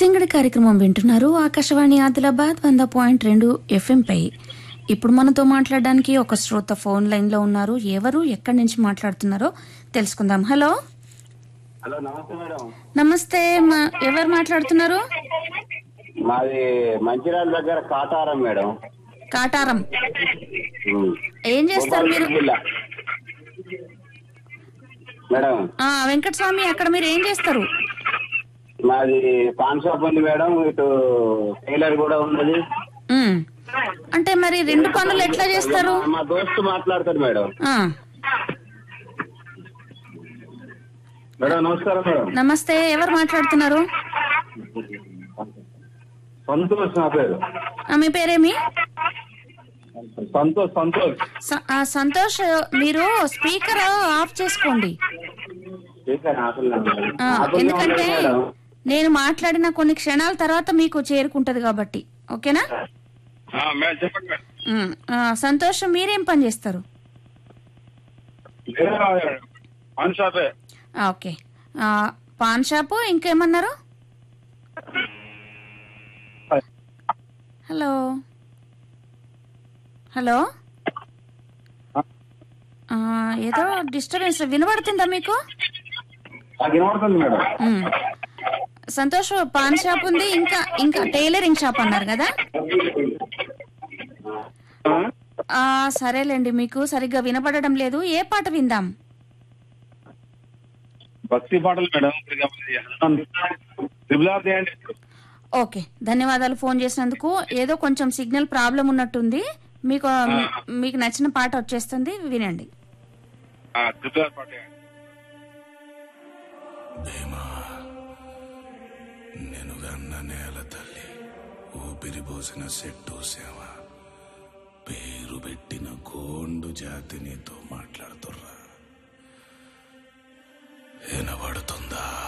సింగడి కార్యక్రమం వింటున్నారు ఆకాశవాణి ఆదిలాబాద్ వంద పాయింట్ రెండు ఎఫ్ఎంపై ఇప్పుడు మనతో మాట్లాడడానికి ఒక శ్రోత ఫోన్ లైన్ లో ఉన్నారు ఎవరు ఎక్కడి నుంచి మాట్లాడుతున్నారో తెలుసుకుందాం హలో హలో నమస్తే మేడం నమస్తే మా- ఎవరు మాట్లాడుతున్నారు మాది మంచిర్యాల దగ్గర కాటారం మేడం కాటారం ఉమ్. ఏం చేస్తారు మీరు జిల్లా. మేడం ఆ వెంకటస్వామి అక్కడ మీరు ఏం చేస్తారు మాది పాన్ షాప్ ఉంది మేడం ఇటు టైలర్ కూడా ఉన్నది ఉమ్. అంటే మరి రెండు పనులు ఎట్లా చేస్తారు మా- మా దోస్తు మాట్లాడతాడు మేడం ఆ మేడం నమస్కారం మేడం నమస్తే ఎవరు మాట్లాడుతున్నారు సంతోష్ నా పేరు ఆ, మీ పేరేమి సంతోష్ సంతోష్ స- ఆ, సంతోష్ మీరు స్పీకర్ ఆఫ్ చేసుకోండి చేశాను ఆటలు ఆ, ఆటలు ఎందుకంటే ఉన్నాయి మేడం నేను మాట్లాడిన కొన్ని క్షణాల తర్వాత మీకు చేరుకుంటది కాబట్టి ఓకేనా ఆ, మేడం చెప్పండి మేడం ఉమ్, ఆ, సంతోష్ మీరేం పని చేస్తారు పాన్ షాపే ఆ, ఓకే ఆ, పాన్ షాపు ఇంకేమన్నారు హలో హలో ఆ, ఏదో డిస్టర్బెన్స్ వినబడుతుందా మీకు నాకు వినపడుతుంది madam um. Santosh paan shop ఉంది ఇంకా ఇంకా టైలరింగ్ షాప్ అన్నారు కదా ఆ సరేలేండి మీకు సరిగ్గా వినపడడం లేదు ఏ పాట విందాం భక్తి పాటలు మేడం త్రిబులార్ చేయండి ఓకే ధన్యవాదాలు ఫోన్ చేసినందుకు ఏదో కొంచెం సిగ్నల్ ప్రాబ్లం ఉన్నట్టుంది మీకు మీకు నచ్చిన పాట వచ్చేస్తుంది వినండి త్రిబులార్ పాట చేయండి భీమా నేను గన్న నేల తల్లి ఊపిరి పోసిన చెట్టు సేవ పేరు పెట్టిన గోండు జాతి నీతో మాట్లాడుతుర్రా వినబడుతుందా